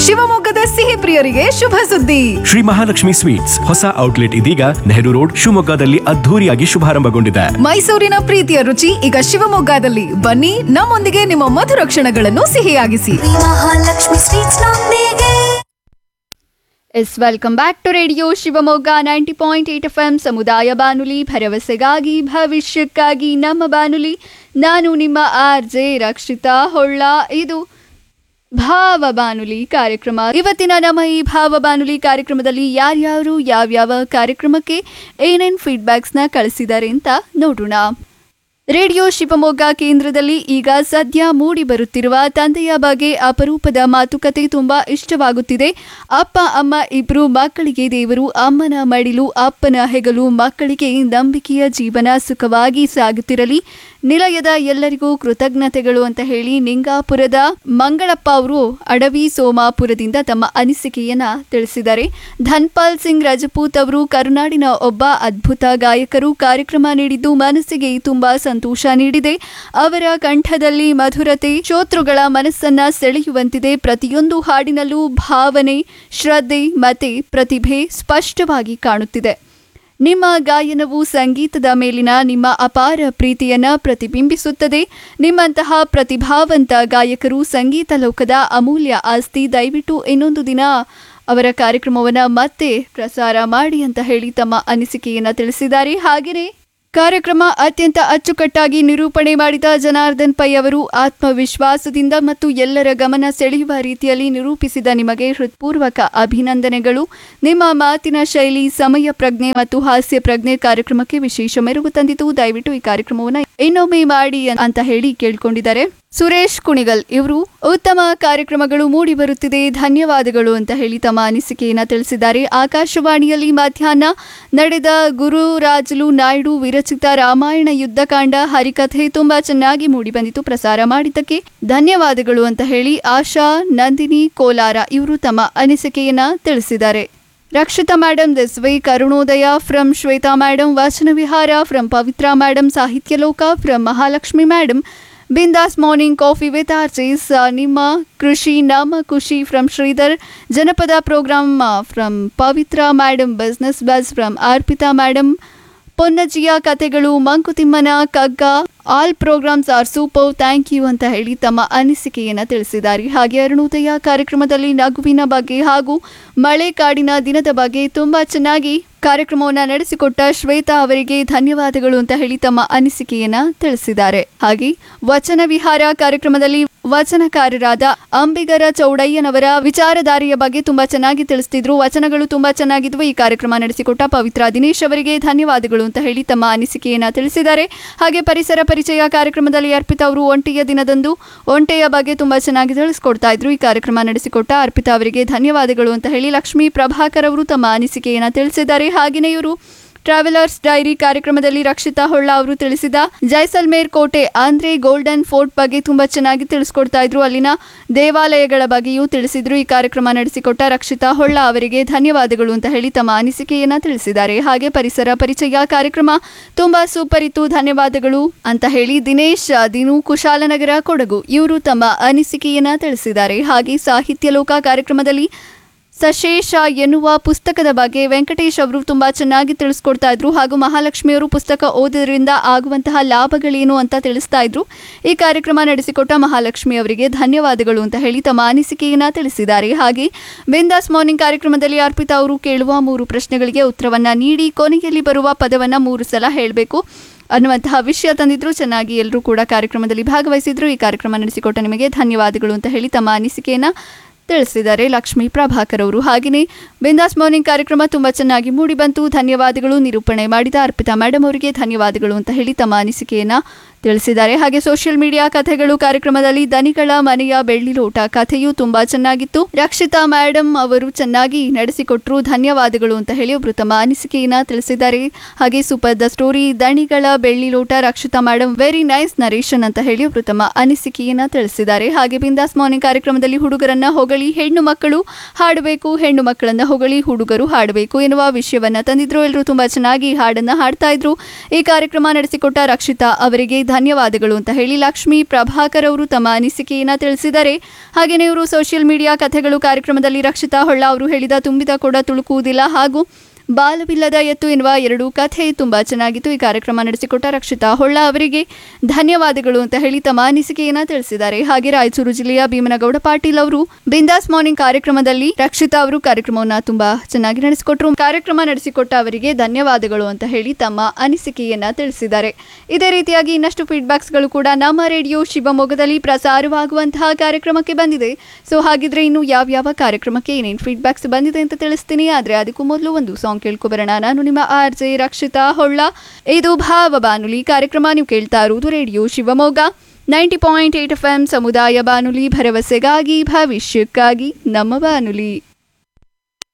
ಶಿವಮೊಗ್ಗದ ಸಿಹಿ ಪ್ರಿಯರಿಗೆ ಶುಭ ಸುದ್ದಿ ಶ್ರೀ ಮಹಾಲಕ್ಷ್ಮಿ ಸ್ವೀಟ್ಸ್ ಹೊಸ ಔಟ್ಲೆಟ್ ಇದೀಗ ನೆಹರು ರೋಡ್ ಶಿವಮೊಗ್ಗದಲ್ಲಿ ಅದ್ಧೂರಿಯಾಗಿ ಶುಭಾರಂಭಗೊಂಡಿದೆ ಮೈಸೂರಿನ ಪ್ರೀತಿಯ ರುಚಿ ಈಗ ಶಿವಮೊಗ್ಗದಲ್ಲಿ ಬನ್ನಿ ನಮ್ಮೊಂದಿಗೆ ನಿಮ್ಮ ಮಧುರ ಕ್ಷಣಗಳನ್ನು ಸಿಹಿಯಾಗಿಸಿ ಮಹಾಲಕ್ಷ್ಮಿ ಸ್ವೀಟ್ಸ್ ನೊಂದಿಗೆ yes welcome back to radio Shivamogga ninety point eight F M ಸಮುದಾಯ ಬಾನುಲಿ ಭರವಸೆಗಾಗಿ ಭವಿಷ್ಯಕ್ಕಾಗಿ ನಮ್ಮ ಬಾನುಲಿ ನಾನು ನಿಮ್ಮ ಆರ್ ಜೆ ರಕ್ಷಿತಾ ಹೊಳ್ಳ ಇದು ಭಾವ ಬಾನುಲಿ ಕಾರ್ಯಕ್ರಮ ಇವತ್ತಿನ ನಮ್ಮ ಈ ಭಾವ ಬಾನುಲಿ ಕಾರ್ಯಕ್ರಮದಲ್ಲಿ ಯಾರ್ಯಾರು ಯಾವ್ಯಾವ ಕಾರ್ಯಕ್ರಮಕ್ಕೆ ಏನೇನು ಫೀಡ್ಬ್ಯಾಕ್ಸ್ನ ಕಳಿಸಿದ್ದಾರೆ ಅಂತ ನೋಡೋಣ ರೇಡಿಯೋ ಶಿವಮೊಗ್ಗ ಕೇಂದ್ರದಲ್ಲಿ ಈಗ ಸದ್ಯ ಮೂಡಿ ಬರುತ್ತಿರುವ ತಂದೆಯ ಬಗ್ಗೆ ಅಪರೂಪದ ಮಾತುಕತೆ ತುಂಬಾ ಇಷ್ಟವಾಗುತ್ತಿದೆ ಅಪ್ಪ ಅಮ್ಮ ಇಬ್ರು ಮಕ್ಕಳಿಗೆ ದೇವರು ಅಮ್ಮನ ಮಡಿಲು ಅಪ್ಪನ ಹೆಗಲು ಮಕ್ಕಳಿಗೆ ನಂಬಿಕೆಯ ಜೀವನ ಸುಖವಾಗಿ ಸಾಗುತ್ತಿರಲಿ ನಿಲಯದ ಎಲ್ಲರಿಗೂ ಕೃತಜ್ಞತೆಗಳು ಅಂತ ಹೇಳಿ ನಿಂಗಾಪುರದ ಮಂಗಳಪ್ಪ ಅವರು ಅಡವಿ ಸೋಮಾಪುರದಿಂದ ತಮ್ಮ ಅನಿಸಿಕೆಯನ್ನ ತಿಳಿಸಿದ್ದಾರೆ ಧನ್ಪಾಲ್ ಸಿಂಗ್ ರಜಪೂತ್ ಅವರು ಕರುನಾಡಿನ ಒಬ್ಬ ಅದ್ಭುತ ಗಾಯಕರು ಕಾರ್ಯಕ್ರಮ ನೀಡಿದ್ದು ಮನಸ್ಸಿಗೆ ತುಂಬಾ ಸಂತೋಷ ನೀಡಿದೆ ಅವರ ಕಂಠದಲ್ಲಿ ಮಧುರತೆ ಶ್ರೋತೃಗಳ ಮನಸ್ಸನ್ನ ಸೆಳೆಯುವಂತಿದೆ ಪ್ರತಿಯೊಂದು ಹಾಡಿನಲ್ಲೂ ಭಾವನೆ ಶ್ರದ್ಧೆ ಮತ್ತೆ ಪ್ರತಿಭೆ ಸ್ಪಷ್ಟವಾಗಿ ಕಾಣುತ್ತಿದೆ ನಿಮ್ಮ ಗಾಯನವು ಸಂಗೀತದ ಮೇಲಿನ ನಿಮ್ಮ ಅಪಾರ ಪ್ರೀತಿಯನ್ನ ಪ್ರತಿಬಿಂಬಿಸುತ್ತದೆ ನಿಮ್ಮಂತಹ ಪ್ರತಿಭಾವಂತ ಗಾಯಕರು ಸಂಗೀತ ಲೋಕದ ಅಮೂಲ್ಯ ಆಸ್ತಿ ದಯವಿಟ್ಟು ಇನ್ನೊಂದು ದಿನ ಅವರ ಕಾರ್ಯಕ್ರಮವನ್ನು ಮತ್ತೆ ಪ್ರಸಾರ ಮಾಡಿ ಅಂತ ಹೇಳಿ ತಮ್ಮ ಅನಿಸಿಕೆಯನ್ನ ತಿಳಿಸಿದ್ದಾರೆ ಹಾಗೆಯೇ ಕಾರ್ಯಕ್ರಮ ಅತ್ಯಂತ ಅಚ್ಚುಕಟ್ಟಾಗಿ ನಿರೂಪಣೆ ಮಾಡಿದ ಜನಾರ್ದನ್ ಪೈ ಅವರು ಆತ್ಮವಿಶ್ವಾಸದಿಂದ ಮತ್ತು ಎಲ್ಲರ ಗಮನ ಸೆಳೆಯುವ ರೀತಿಯಲ್ಲಿ ನಿರೂಪಿಸಿದ ನಿಮಗೆ ಹೃತ್ಪೂರ್ವಕ ಅಭಿನಂದನೆಗಳು ನಿಮ್ಮ ಮಾತಿನ ಶೈಲಿ ಸಮಯ ಪ್ರಜ್ಞೆ ಮತ್ತು ಹಾಸ್ಯ ಪ್ರಜ್ಞೆ ಕಾರ್ಯಕ್ರಮಕ್ಕೆ ವಿಶೇಷ ಮೆರುಗು ತಂದಿತು ದಯವಿಟ್ಟು ಈ ಕಾರ್ಯಕ್ರಮವನ್ನು ಇನ್ನೊಮ್ಮೆ ಮಾಡಿ ಅಂತ ಹೇಳಿ ಕೇಳಿಕೊಂಡಿದ್ದಾರೆ ಸುರೇಶ್ ಕುಣಿಗಲ್ ಇವರು ಉತ್ತಮ ಕಾರ್ಯಕ್ರಮಗಳು ಮೂಡಿ ಬರುತ್ತಿದೆ ಧನ್ಯವಾದಗಳು ಅಂತ ಹೇಳಿ ತಮ್ಮ ಅನಿಸಿಕೆಯನ್ನ ತಿಳಿಸಿದ್ದಾರೆ ಆಕಾಶವಾಣಿಯಲ್ಲಿ ಮಧ್ಯಾಹ್ನ ನಡೆದ ಗುರುರಾಜುಲು ನಾಯ್ಡು ವಿರಚಿತ ರಾಮಾಯಣ ಯುದ್ಧಕಾಂಡ ಹರಿಕಥೆ ತುಂಬಾ ಚೆನ್ನಾಗಿ ಮೂಡಿ ಬಂದಿತು ಪ್ರಸಾರ ಮಾಡಿದ್ದಕ್ಕೆ ಧನ್ಯವಾದಗಳು ಅಂತ ಹೇಳಿ ಆಶಾ ನಂದಿನಿ ಕೋಲಾರ ಇವರು ತಮ್ಮ ಅನಿಸಿಕೆಯನ್ನ ತಿಳಿಸಿದ್ದಾರೆ Rakshita madam this week Arunodaya from Shweta madam Vachana Vihara from Pavitra madam Sahitya Loka from Mahalakshmi madam Bindaas morning coffee with Archis ನಿಮ್ಮ ಕೃಷಿ ನಮ್ಮ ಖುಷಿ ಫ್ರಮ್ ಶ್ರೀಧರ್ ಜನಪದ programme from Pavitra madam business bus from Arpita madam ಪೊನ್ನಜ್ಜಿಯ ಕತೆಗಳು ಮಂಕುತಿಮ್ಮನ ಕಗ್ಗ all programmes are super thank you ಅಂತ ಹೇಳಿ ತಮ್ಮ ಅನಿಸಿಕೆಯನ್ನು ತಿಳಿಸಿದ್ದಾರೆ ಹಾಗೆ ಅರುಣೋದಯ ಕಾರ್ಯಕ್ರಮದಲ್ಲಿ ನಗುವಿನ ಬಗ್ಗೆ ಹಾಗೂ ಮಳೆ ಕಾಡಿನ ದಿನದ ಬಗ್ಗೆ ತುಂಬ ಚೆನ್ನಾಗಿ ಕಾರ್ಯಕ್ರಮವನ್ನು ನಡೆಸಿಕೊಟ್ಟ ಶ್ವೇತಾ ಅವರಿಗೆ ಧನ್ಯವಾದಗಳು ಅಂತ ಹೇಳಿ ತಮ್ಮ ಅನಿಸಿಕೆಯನ್ನ ತಿಳಿಸಿದ್ದಾರೆ ಹಾಗೆ ವಚನ ವಿಹಾರ ಕಾರ್ಯಕ್ರಮದಲ್ಲಿ ವಚನಕಾರರಾದ ಅಂಬಿಗರ ಚೌಡಯ್ಯನವರ ವಿಚಾರಧಾರೆಯ ಬಗ್ಗೆ ತುಂಬಾ ಚೆನ್ನಾಗಿ ತಿಳಿಸ್ತಿದ್ರು ವಚನಗಳು ತುಂಬಾ ಚೆನ್ನಾಗಿದ್ವು ಈ ಕಾರ್ಯಕ್ರಮ ನಡೆಸಿಕೊಟ್ಟ ಪವಿತ್ರ ದಿನೇಶ್ ಅವರಿಗೆ ಧನ್ಯವಾದಗಳು ಅಂತ ಹೇಳಿ ತಮ್ಮ ಅನಿಸಿಕೆಯನ್ನ ತಿಳಿಸಿದ್ದಾರೆ ಹಾಗೆ ಪರಿಸರ ಪರಿಚಯ ಕಾರ್ಯಕ್ರಮದಲ್ಲಿ ಅರ್ಪಿತಾ ಅವರು ಒಂಟೆಯ ದಿನದಂದು ಒಂಟೆಯ ಬಗ್ಗೆ ತುಂಬಾ ಚೆನ್ನಾಗಿ ತಿಳಿಸ್ಕೊಡ್ತಾ ಇದ್ರು ಈ ಕಾರ್ಯಕ್ರಮ ನಡೆಸಿಕೊಟ್ಟ ಅರ್ಪಿತಾ ಅವರಿಗೆ ಧನ್ಯವಾದಗಳು ಅಂತ ಹೇಳಿ ಲಕ್ಷ್ಮೀ ಪ್ರಭಾಕರ್ ಅವರು ತಮ್ಮ ಅನಿಸಿಕೆಯನ್ನ ತಿಳಿಸಿದ್ದಾರೆ ಹಾಗೆಯೇ ಇವರು ಟ್ರಾವೆಲರ್ಸ್ ಡೈರಿ ಕಾರ್ಯಕ್ರಮದಲ್ಲಿ ರಕ್ಷಿತಾ ಹೊಳ್ಳ ಅವರು ತಿಳಿಸಿದ ಜೈಸಲ್ಮೇರ್ ಕೋಟೆ ಅಂದ್ರೆ ಗೋಲ್ಡನ್ ಫೋರ್ಟ್ ಬಗ್ಗೆ ತುಂಬಾ ಚೆನ್ನಾಗಿ ತಿಳಿಸ್ಕೊಡ್ತಾ ಇದ್ರು ಅಲ್ಲಿನ ದೇವಾಲಯಗಳ ಬಗ್ಗೆಯೂ ತಿಳಿಸಿದ್ರು ಈ ಕಾರ್ಯಕ್ರಮ ನಡೆಸಿಕೊಟ್ಟ ರಕ್ಷಿತಾ ಹೊಳ್ಳ ಅವರಿಗೆ ಧನ್ಯವಾದಗಳು ಅಂತ ಹೇಳಿ ತಮ್ಮ ಅನಿಸಿಕೆಯನ್ನ ತಿಳಿಸಿದ್ದಾರೆ ಹಾಗೆ ಪರಿಸರ ಪರಿಚಯ ಕಾರ್ಯಕ್ರಮ ತುಂಬಾ ಸೂಪರ್ ಇತ್ತು ಧನ್ಯವಾದಗಳು ಅಂತ ಹೇಳಿ ದಿನೇಶ್ ದಿನು ಕುಶಾಲನಗರ ಕೊಡಗು ಇವರು ತಮ್ಮ ಅನಿಸಿಕೆಯನ್ನ ತಿಳಿಸಿದ್ದಾರೆ ಹಾಗೆ ಸಾಹಿತ್ಯ ಲೋಕ ಕಾರ್ಯಕ್ರಮದಲ್ಲಿ ಸಶೇಷ ಎನ್ನುವ ಪುಸ್ತಕದ ಬಗ್ಗೆ ವೆಂಕಟೇಶ್ ಅವರು ತುಂಬಾ ಚೆನ್ನಾಗಿ ತಿಳಿಸ್ಕೊಡ್ತಾ ಇದ್ರು ಹಾಗೂ ಮಹಾಲಕ್ಷ್ಮಿಯವರು ಪುಸ್ತಕ ಓದೋದ್ರಿಂದ ಆಗುವಂತಹ ಲಾಭಗಳೇನು ಅಂತ ತಿಳಿಸ್ತಾ ಇದ್ರು ಈ ಕಾರ್ಯಕ್ರಮ ನಡೆಸಿಕೊಟ್ಟ ಮಹಾಲಕ್ಷ್ಮಿ ಅವರಿಗೆ ಧನ್ಯವಾದಗಳು ಅಂತ ಹೇಳಿ ತಮ್ಮ ಅನಿಸಿಕೆಯನ್ನ ತಿಳಿಸಿದ್ದಾರೆ ಹಾಗೆ ಬಿಂದಾಸ್ ಮಾರ್ನಿಂಗ್ ಕಾರ್ಯಕ್ರಮದಲ್ಲಿ ಅರ್ಪಿತಾ ಅವರು ಕೇಳುವ ಮೂರು ಪ್ರಶ್ನೆಗಳಿಗೆ ಉತ್ತರವನ್ನ ನೀಡಿ ಕೊನೆಯಲ್ಲಿ ಬರುವ ಪದವನ್ನ ಮೂರು ಸಲ ಹೇಳಬೇಕು ಅನ್ನುವಂತಹ ವಿಷಯ ತಂದಿದ್ರು ಚೆನ್ನಾಗಿ ಎಲ್ಲರೂ ಕೂಡ ಕಾರ್ಯಕ್ರಮದಲ್ಲಿ ಭಾಗವಹಿಸಿದ್ರು ಈ ಕಾರ್ಯಕ್ರಮ ನಡೆಸಿಕೊಟ್ಟ ನಿಮಗೆ ಧನ್ಯವಾದಗಳು ಅಂತ ಹೇಳಿ ತಮ್ಮ ಅನಿಸಿಕೆಯನ್ನ ತಿಳಿಸಿದ್ದಾರೆ ಲಕ್ಷ್ಮೀ ಪ್ರಭಾಕರ್ ಅವರು ಹಾಗೆಯೇ ಬಿಂದಾಸ್ ಮಾರ್ನಿಂಗ್ ಕಾರ್ಯಕ್ರಮ ತುಂಬ ಚೆನ್ನಾಗಿ ಮೂಡಿ ಬಂತು ಧನ್ಯವಾದಗಳು ನಿರೂಪಣೆ ಮಾಡಿದ ಅರ್ಪಿತಾ ಮೇಡಮ್ ಅವರಿಗೆ ಧನ್ಯವಾದಗಳು ಅಂತ ಹೇಳಿ ತಮ್ಮ ಅನಿಸಿಕೆಯನ್ನ ತಿಳಿಸಿದ್ದಾರೆ ಹಾಗೆ ಸೋಷಿಯಲ್ ಮೀಡಿಯಾ ಕಥೆಗಳು ಕಾರ್ಯಕ್ರಮದಲ್ಲಿ ದನಿಗಳ ಮನೆಯ ಬೆಳ್ಳಿ ಲೋಟ ಕಥೆಯು ತುಂಬಾ ಚೆನ್ನಾಗಿತ್ತು ರಕ್ಷಿತಾ ಮೇಡಮ್ ಅವರು ಚೆನ್ನಾಗಿ ನಡೆಸಿಕೊಟ್ರು ಧನ್ಯವಾದಗಳು ಅಂತ ಹೇಳಿ ಒಬ್ರು ತಮ್ಮ ಅನಿಸಿಕೆಯನ್ನ ತಿಳಿಸಿದ್ದಾರೆ ಹಾಗೆ ಸೂಪರ್ ದ ಸ್ಟೋರಿ ದಣಿಗಳ ಬೆಳ್ಳಿ ಲೋಟ Rakshita madam very nice narration ಅಂತ ಹೇಳಿ ಒಬ್ರು ತಮ್ಮ ಅನಿಸಿಕೆಯನ್ನ ತಿಳಿಸಿದ್ದಾರೆ ಹಾಗೆ ಬಿಂದಾಸ್ ಮಾರ್ನಿಂಗ್ ಕಾರ್ಯಕ್ರಮದಲ್ಲಿ ಹುಡುಗರನ್ನ ಹೊಗಳಿ ಹೆಣ್ಣು ಮಕ್ಕಳು ಹಾಡಬೇಕು ಹೆಣ್ಣು ಮಕ್ಕಳನ್ನ ಹೊಗಳಿ ಹುಡುಗರು ಹಾಡಬೇಕು ಎನ್ನುವ ವಿಷಯವನ್ನ ತಂದಿದ್ರು ಎಲ್ಲರೂ ತುಂಬಾ ಚೆನ್ನಾಗಿ ಹಾಡನ್ನ ಹಾಡ್ತಾ ಇದ್ರು ಈ ಕಾರ್ಯಕ್ರಮ ನಡೆಸಿಕೊಟ್ಟ ರಕ್ಷಿತಾ ಅವರಿಗೆ ಧನ್ಯವಾದಗಳು ಅಂತ ಹೇಳಿ ಲಕ್ಷ್ಮೀ ಪ್ರಭಾಕರ್ ಅವರು ತಮ್ಮ ಅನಿಸಿಕೆಯನ್ನ ತಿಳಿಸಿದ್ದಾರೆ ಹಾಗೆಯೇ ಇವರು ಸೋಷಿಯಲ್ ಮೀಡಿಯಾ ಕಥೆಗಳು ಕಾರ್ಯಕ್ರಮದಲ್ಲಿ ರಕ್ಷಿತಾ ಹೊಳ್ಳ ಅವರು ಹೇಳಿದ ತುಂಬಿದ ಕೂಡ ತುಳುಕುವುದಿಲ್ಲ ಹಾಗೂ ಬಾಲವಿಲ್ಲದ ಎತ್ತು ಎನ್ನುವ ಎರಡು ಕಥೆ ತುಂಬಾ ಚೆನ್ನಾಗಿತ್ತು ಈ ಕಾರ್ಯಕ್ರಮ ನಡೆಸಿಕೊಟ್ಟ ರಕ್ಷಿತಾ ಹೊಳ್ಳ ಅವರಿಗೆ ಧನ್ಯವಾದಗಳು ಅಂತ ಹೇಳಿ ತಮ್ಮ ಅನಿಸಿಕೆಯನ್ನ ತಿಳಿಸಿದ್ದಾರೆ ಹಾಗೆ ರಾಯಚೂರು ಜಿಲ್ಲೆಯ ಭೀಮನಗೌಡ ಪಾಟೀಲ್ ಅವರು ಬಿಂದಾಸ್ ಮಾರ್ನಿಂಗ್ ಕಾರ್ಯಕ್ರಮದಲ್ಲಿ ರಕ್ಷಿತಾ ಅವರು ಕಾರ್ಯಕ್ರಮವನ್ನ ತುಂಬಾ ಚೆನ್ನಾಗಿ ನಡೆಸಿಕೊಟ್ರು ಕಾರ್ಯಕ್ರಮ ನಡೆಸಿಕೊಟ್ಟ ಅವರಿಗೆ ಧನ್ಯವಾದಗಳು ಅಂತ ಹೇಳಿ ತಮ್ಮ ಅನಿಸಿಕೆಯನ್ನ ತಿಳಿಸಿದ್ದಾರೆ ಇದೇ ರೀತಿಯಾಗಿ ಇನ್ನಷ್ಟು ಫೀಡ್ಬ್ಯಾಕ್ಸ್ಗಳು ಕೂಡ ನಮ್ಮ ರೇಡಿಯೋ ಶಿವಮೊಗ್ಗದಲ್ಲಿ ಪ್ರಸಾರವಾಗುವಂತಹ ಕಾರ್ಯಕ್ರಮಕ್ಕೆ ಬಂದಿದೆ ಸೊ ಹಾಗಿದ್ರೆ ಇನ್ನು ಯಾವ ಯಾವ ಕಾರ್ಯಕ್ರಮಕ್ಕೆ ಏನೇನು ಫೀಡ್ಬ್ಯಾಕ್ಸ್ ಬಂದಿದೆ ಅಂತ ತಿಳಿಸ್ತೀನಿ ಆದ್ರೆ ಅದಕ್ಕೂ ಮೊದಲು ಒಂದು ಸಾಂಗ್ ಕೇಳ್ಕೊಬರೋಣ ನಾನು ನಿಮ್ಮ ಆರ್ ಜೆ ರಕ್ಷಿತಾ ಹೊಳ್ಳ ಇದು ಭಾವ ಬಾನುಲಿ ಕಾರ್ಯಕ್ರಮ ನೀವು ಕೇಳ್ತಾ ಇರುವುದು radio Shivamogga ninety point eight F M ಸಮುದಾಯ ಬಾನುಲಿ ಭರವಸೆಗಾಗಿ ಭವಿಷ್ಯಕ್ಕಾಗಿ ನಮ್ಮ ಬಾನುಲಿ